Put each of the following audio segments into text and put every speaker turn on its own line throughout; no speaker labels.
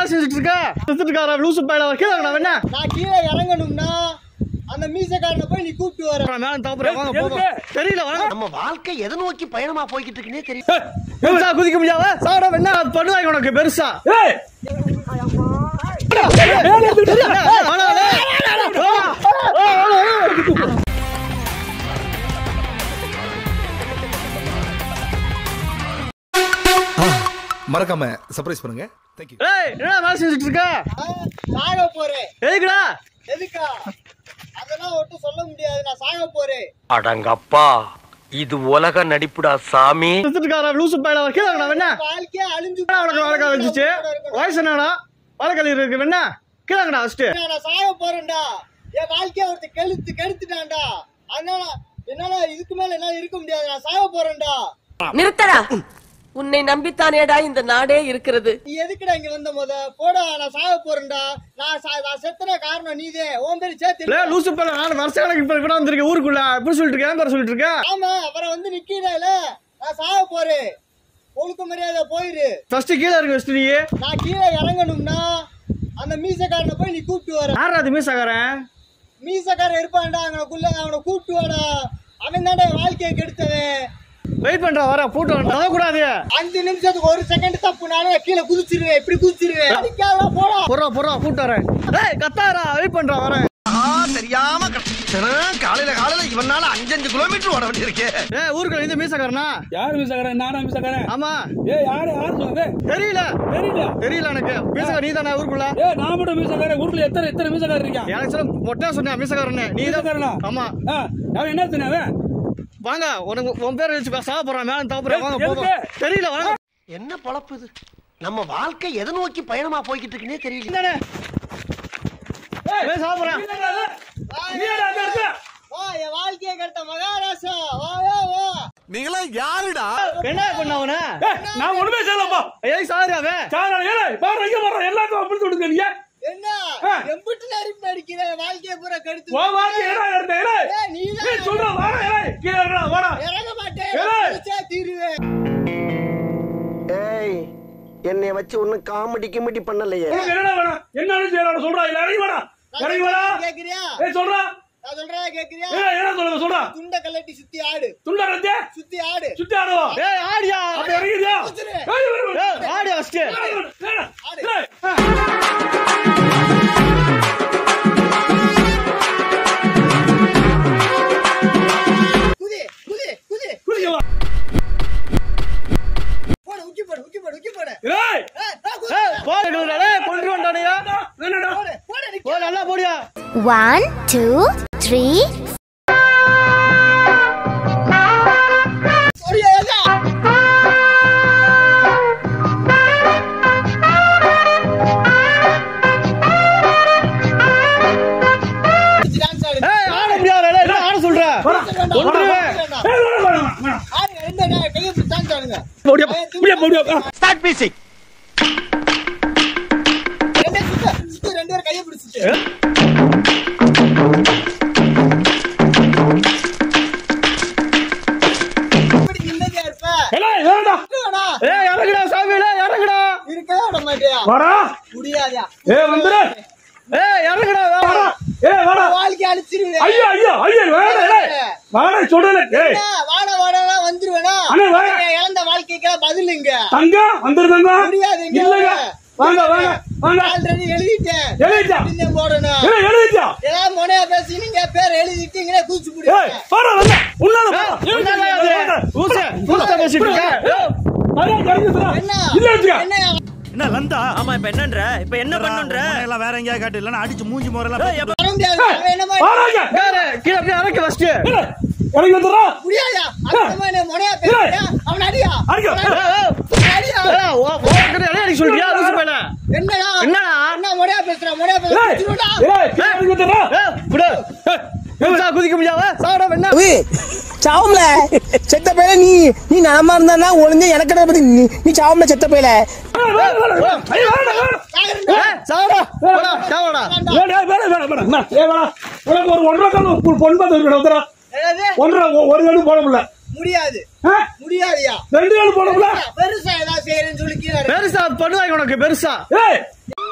வேலை செஞ்சுட்டு இருக்க செஞ்சுட்டு இருக்காரா லூசு பையில கீழே நான் என்ன
நான் கீழே இறங்கணும்னா அந்த மீசக்காரனை போய் நீ கூப்பிட்டு வர
மேல தப்புறேன் வாங்க போவோம் தெரியல வாங்க
நம்ம வாழ்க்கை எதை நோக்கி பயணமா போய்கிட்டு இருக்குன்னே தெரியும்
பெருசா குதிக்க முடியாத சாப்பிட என்ன பண்ணுவாங்க உனக்கு பெருசா
ஏய்
மறக்காம சர்ப்ரைஸ் பண்ணுங்க தேங்க்யூ
ஏய் என்ன வேலை செஞ்சுட்டு இருக்க
சாக போறேன்
எதுக்குடா
எதுக்கா அதெல்லாம் ஒட்டும் சொல்ல முடியாது நான் சாக போறேன்
அடங்கப்பா இது உலக நடிப்புடா சாமி
செஞ்சுட்டு இருக்காரா லூசு பையில கீழே நான் என்ன
வாழ்க்கையே அழிஞ்சு
என்ன உனக்கு வழக்க வச்சுச்சு வயசு என்னடா வழக்கல் இருக்கு என்ன கீழங்கடா ஃபர்ஸ்ட்
நான் சாக போறேன்டா என் வாழ்க்கைய ஒருத்தர் கெடுத்து கெடுத்துட்டான்டா அதனால என்னால இதுக்கு மேல என்னால இருக்க முடியாது நான் சாக போறேன்டா
நிறுத்தடா உன்னை நம்பித்தானேடா இந்த நாடே இருக்கிறது
நீ எதுக்குடா இங்க வந்த முத போடா நான் சாக போறேன்டா நான் சா- நான் செத்தன காரணம் நீதே உன் பேரு
இல்ல
சேர்த்து
லூசு பையில நான் வருஷ கணக்கு இப்ப கூட வந்திருக்கேன் ஊருக்குள்ள எப்படி சொல்லிட்டு இருக்கேன் குறை சொல்லிட்டு இருக்கேன்
ஆமா அப்புறம் வந்து நிக்கிறேல நான் சாக போறேன் ஒழுக்க மரியாதை போயிரு
ஃபர்ஸ்ட் கீழே இருக்கு ஃபர்ஸ்ட் நீ
நான் கீழே இறங்கணும்னா அந்த மீசக்காரனை போய் நீ கூப்பிட்டு வர
யாரா அது மிஸ் ஆகிறேன்
மீசக்காரன் இருப்பான்டா அவனுக்குள்ள அவனை கூப்பிட்டு வாடா அவன் தான்டா என் வாழ்க்கையை கெடுத்தவன்
வெயிட் பண்றா வர போட்டு வர கூடாது
அஞ்சு நிமிஷத்துக்கு ஒரு செகண்ட் தப்புனாலும் நான் கீழே குதிச்சிருவேன் இப்படி குதிச்சிருவேன் அடிக்காத போடா
பொறா பொறா கூட்டு வரேன் ஏய் கத்தாரா வெயிட் பண்றா வரேன்
தெரியாம தினம் காலையில காலையில இவனால அஞ்சஞ்சு கிலோமீட்டர் ஓட வேண்டியிருக்கு
ஏய் ஊருக்குள்ள இந்த மீசக்காரனா
யார் மிஸ்ஸாக்கறேன் நானா மிஸ்ஸாக்கறேன்
ஆமா
ஏய் யாரு யாரு சொன்னது
தெரியல
தெரியல
தெரியல எனக்கு மீசக்கார நீ தானே ஊருக்குள்ள
ஏய் நான் மட்டும் மிஸ்ஸாக்கறேன் ஊர்ல எத்தனை எத்தனை மிஸ்ஸாக்கறேன் இருக்கான்
எனக்கு சொல்ல மொட்டையா சொன்னேன் மீசக்காரனே நீ
மீசக்காரனா?
தான் ஆமா
ஆ அவன் என்ன சொன்னவன்
வாங்க உனக்கு உன் பேர் வச்சு சாக போறான் மேல தப்புறேன் வாங்க
எதுக்கு?
போவோம் தெரியல வாங்க
என்ன பொழப்பு இது நம்ம வாழ்க்கை எதை நோக்கி பயணமா போய்கிட்டு இருக்குன்னே தெரியல
ஏய் சாப்பிடுறேன்
நீ யாரா அந்த இடத்துல?
வா என் வாழ்க்கையை கெடுத்த மகாராசா வா வா வா
நீங்களா யாருடா
என்ன பண்ண அவன
ஏய், நான் ஒண்ணுமே செய்யலப்பா
ஏய் சாரி அவன்
சாரா ஏய் பாரு இங்க பாரு எல்லாத்தையும் அப்படி சொல்லுங்க நீங்க
என்ன
ஆ.
எம்பிட்டு நடிப்பு நடிக்கிற என் வாழ்க்கையை பூரா கெடுத்து
வா வா ஏடா எடுத்த ஏய்
ஏய், நீதான்
ஏய் சொல்றா வாடா ஏய் கீழ இறங்கடா வாடா
இறங்க மாட்டேன்
ஏய்.
குதிச்சா தீருவேன்
ஏய் என்னைய வச்சு ஒண்ணும் காமெடி கிமெடி பண்ணலையே
உனக்கு என்னடா வேணும் என்னன்னு செய்யறா சொல்றா இல்ல இறங்கி வாடா இறங்கி வாடா
கேக்குறியா
ஏய் சொல்றா
நான் சொல்றேன் கேக்குறியா
ஏய் என்ன சொல்லுங்க சொல்றா
துண்ட கல்லட்டி சுத்தி ஆடு
துண்டா ரத்தே
சுத்தி ஆடு
சுத்தி ஆடுவா
ஏய் ஆடியா
அப்ப இறங்கிடியா
குதிரு.
ஏய் வரு, வரு.
ஏய் ஆடியா ஃபர்ஸ்ட்
ஏய், வரு, ஏய்,
ஆடு.
ஏய், ஆ.
குதி குதி குதி
குதிக்க வா
போடு உக்கி போடு உக்கி போடு உக்கி போடு
ஏய்
ஏய், ஆ, குதி.
ஏய் போடு டேய் கொண்டு வந்தானயா
என்னடா
போடு போடு நிக்க.
போ நல்லா போடியா
One, two, three,
போடியா, ஏதா. டான்ஸ் ஆடு.
ஏய் ஆட முடியாது டேய் என்ன ஆட சொல்ற கொன்றுவேன்.
ஏய் வாடா வாடா வாடா
ஆடுங்க, ரெண்டு கை- கையை பிடிச்சு டான்ஸ் ஆடுங்க.
போடியா போடியா போடியா
ஸ்டார்ட் மியூசிக்
ரெண்டே சுத்து, சுத்து, ரெண்டு பேரும் கையை பிடிச்சிட்டு. எப்படி நிம்மதியா இருப்ப?
ஏய் வேடா
இருக்குதாடா?
ஏய் இறங்குடா சாமி டேய் இறங்குடா
இருக்கவே விட மாட்டியா?
வாடா
முடியாதயா?
ஏய் வந்துரு
ஏய் இறங்குடா
வாடா ஏய் வாடா
வாழ்க்கைய அழிச்சிருவேன்.
ஐயோ ஐயோ ஐயோ வேடா ஏய் வாடா சொல்றேன் ஏய்
என்ன, வாடா வாடாலாம் வந்துருவேனா?
அண்ணே, வாங்க.
நீங்க இழந்த வாழ்க்கைக்கெல்லாம் பதில் இங்க.
தங்க வந்துரு தங்க
முடியாது, இங்க
இல்லங்க
வாங்க.
வாங்க வாங்க வாங்க
already எழுதிட்டேன்.
எழுதிட்டா
இன்னும் போடணும்.
ஏய் எழுதிட்டா
ஏதாவது மொனையா பேசி நீங்க பேர் எழுதிட்டீங்களே குதிச்சு
ஏய்
புடிங்க.
வாடா வாங்க உன்னால
ஏய்,
வாடா
என்னடா இது? ஊசு, ஊசா பேசிட்டு இருக்க. ஏய்,
மரியாதை கறந்து சொல்றா
என்ன?
இல்ல வச்சுக்க
என்ன
என்ன லந்தா ஆமா இப்ப என்னன்ற இப்ப என்ன பண்ணுன்ற
எல்லாம் வேற எங்கேயா காட்டு இல்லன்னா அடிச்சு மூஞ்சி முறையெல்லாம்
வர முடியாது. அவன் என்ன மாதிரி
வாடாங்க
யாரு? கீழே அப்படியே இறக்கு ஃபர்ஸ்ட்
இல்ல எனக்கு வந்துடுறா
முடியாதா? அந்த மாதிரி மொனையா பேசுறியா? அவனை அடியா?
அடிக்க.
அவனை அடியா?
அடிக்க சொல்றியா லூசு பையல
என்னடா?
என்னடா?
என்ன மொனையா பேசுற? மொனையா பேசுற?
ஏய்
குதிச்சுடுடா.
ஏய் கீழ எனக்கு வந்துடுறா
ஏய் விடு பெருசா குதிக்க முடியாத சாப்பிட என்ன
சாவம்ல செத்த பையல நீ நீ நலமா இருந்தா ஒளிஞ்ச எனக்கு என்ன பத்தி நீ நீ சாவம்ல செத்த பையல
ஏய், வேணாம், வேணாம், வேணாம். ஐயோ, வேணாம், வேணாம்.
சாகுறா.
ஏய் சாப்பிடா போடா சாப்பிடா
வேணாம், வேணாம், வேணாம், வேணாம். நான், ஏய், வேணாம். உனக்கு ஒரு ஒன்றரை கால் ஒரு பொன் பார்த்து இருக்கணும் வந்துடுறா.
என்னது?
ஒன்றரை ஒ- ஒரு கடு போட முடியல
முடியாது
ஆ?
முடியாதுயா
ரெண்டு கடு போட முடியல
பெருசா ஏதாவது செய்யறேன்னு சொல்லி கீழே இறங்கு.
பெருசா பண்ணுவாங்க உனக்கு பெருசா
ஏய்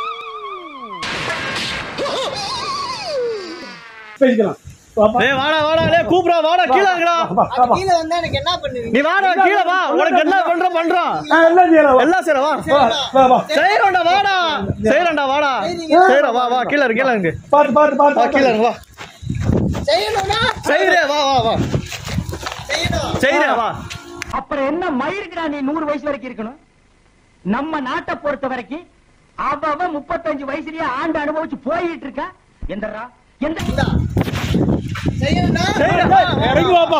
பேசிக்கலாம் வாப்பா.
டேய் வாடா வாடா டேய் கூப்பிடா வாடா கீழ இருக்கடா
வாப்பா, வாப்பா.
கீழே வந்தா எனக்கு என்ன பண்ணுவீங்க
நீ வாடா கீழ வா உனக்கு என்ன பண்ற பண்றோம்
நான் எல்லாம் செய்யறேன். வா.
எல்லாம் சரி வா
வா, வா, வா.
செய்யறோம்டா வாடா செய்யறோம்டா வாடா செய்யறோம் வா வா கீழ இருக்கு கீழ இருக்கு
பாத்து, பாத்து, பாத்து,
வா கீழ
பாத்து.
இருக்கு வா
செய்யணும்னா
செய்யறே வா வா வா
செய்யணும்
செய்யறே வா
அப்புறம் என்ன மயிருக்குடா நீ நூறு வயசு வரைக்கும் இருக்கணும் நம்ம நாட்டை பொறுத்த வரைக்கும் அவ முப்பத்தஞ்சு வயசுலயே ஆண்டு அனுபவிச்சு போயிட்டு இருக்கா எந்தரா எந்த
செய்யணும்னா
செய்யறே வா
இறங்கி வாப்பா.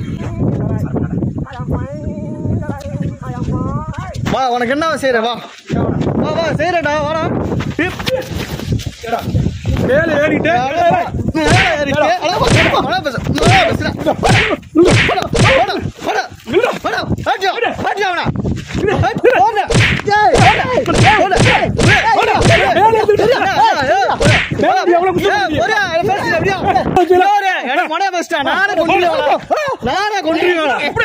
வா உனக்கு என்ன செய்யற வா வா வா செய்யறடா வாடா டிப்.
மேல ஏறிட்டு,
அடே, வா. மேல ஏறிட்டு. அடே, வா, வா, வா, பேசு. வா, பேசுடா. வாடா, வாடா, வாடா, வாடா. ஆட்டியா, ஆட்டியா அவன. ஆட்டி, போடா. ஏய், போடா, போடா. ஏய், போடா.
மேல ஏறிட்டு.
ஏய், ஏய், ஏய், போடா.
மேல ஏறி எவ்வளவு குத்து
ஏய், போடா, அதை பேசுடா, அப்படியா? போடா, எனக்கு மொனைய பேசிட்டா. நானே கொன்றுவேன். நானே கொன்றுவேன்.